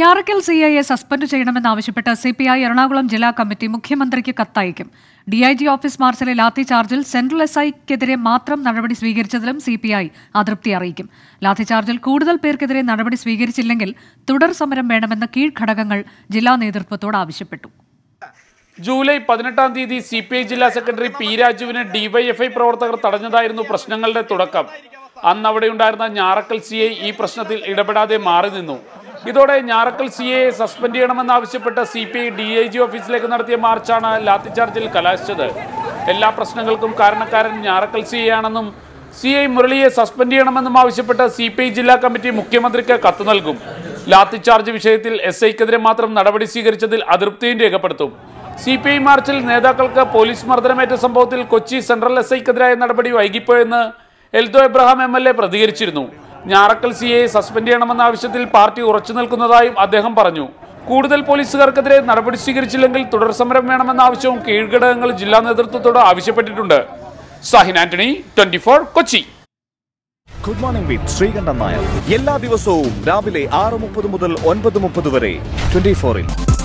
Njarakkal C ഐയെ suspend ചെയ്യണമെന്നാവശ്യപ്പെട്ട് C P I Ernakulam ജില്ലാ കമ്മിറ്റി മുഖ്യമന്ത്രിക്ക് കത്തയക്കും ഡി ഐ ജി ഓഫീസ് മാർച്ചിലെ ലാത്തി ചാർജിൽ സെൻട്രൽ എസ് ഐക്കെതിരെ മാത്രം നടപടി സ്വീകരിച്ചതിലും സി പി ഐ അതൃപ്തി അറിയിക്കും ലാത്തി ചാർജിൽ കൂടുതൽ പേർക്കെതിരെ നടപടി സ്വീകരിച്ചില്ലെങ്കിൽ തുടർ സമരം വേണമെന്ന് കീഴ്ഘടകങ്ങൾ ജില്ലാ നേതൃത്വത്തോട് ആവശ്യപ്പെട്ടു ജൂലൈ പതിനെട്ടാം തീയതി സി പി ഐ ജില്ലാ സെക്രട്ടറി പി രാജുവിനെ ഡിവൈഎഫ്ഐ പ്രവർത്തകർ തടഞ്ഞതായിരുന്നു പ്രശ്നങ്ങളുടെ തുടക്കം അന്ന് അവിടെയുണ്ടായിരുന്ന ഞാറക്കൽ സി ഐ ഈ പ്രശ്നത്തിൽ ഇടപെടാതെ മാറി നിന്നു ഇതോടെ ഞാറക്കൽ സി ഐയെ സസ്പെൻഡ് ചെയ്യണമെന്നാവശ്യപ്പെട്ട് C P I D I G ഓഫീസിലേക്ക് നടത്തിയ മാർച്ചാണ് ലാത്തിചാർജിൽ കലാശിച്ചത് എല്ലാ പ്രശ്നങ്ങൾക്കും കാരണക്കാരൻ ഞാറക്കൽ സി ഐ ആണെന്നും സി ഐ മുരളിയെ സസ്പെൻഡ് ചെയ്യണമെന്നും ആവശ്യപ്പെട്ട് സി പി ഐ ജില്ലാ കമ്മിറ്റി മുഖ്യമന്ത്രിക്ക് കത്ത് നൽകും ലാത്തിചാർജ് വിഷയത്തിൽ എസ് ഐക്കെതിരെ മാത്രം നടപടി സ്വീകരിച്ചതിൽ അതൃപ്തിയും രേഖപ്പെടുത്തും സി പി ഐ മാർച്ചിൽ നേതാക്കൾക്ക് പോലീസ് മർദ്ദനമേറ്റ സംഭവത്തിൽ കൊച്ചി സെൻട്രൽ എസ് ഐക്കെതിരായ നടപടി വൈകിപ്പോയെന്ന് Eldho Abraham M L A പ്രതികരിച്ചിരുന്നു ഞാറക്കൽ സി എ സസ്പെൻഡ് ചെയ്യണമെന്ന ആവശ്യത്തിൽ പാർട്ടി ഉറച്ചു നിൽക്കുന്നതായും അദ്ദേഹം പറഞ്ഞു കൂടുതൽ പോലീസുകാർക്കെതിരെ നടപടി സ്വീകരിച്ചില്ലെങ്കിൽ തുടർ സമരം വേണമെന്ന ആവശ്യവും കീഴ്ഘടകങ്ങൾ ജില്ലാ നേതൃത്വത്തോട് ആവശ്യപ്പെട്ടിട്ടുണ്ട് Sahin Antony twenty Kochi good morning with Sreekandan Nair എല്ലാ ദിവസവും രാവിലെ ആറ് മുപ്പത് മുതൽ ഒൻപത് മുപ്പത് വരെ ട്വന്റി ഫോറിൽ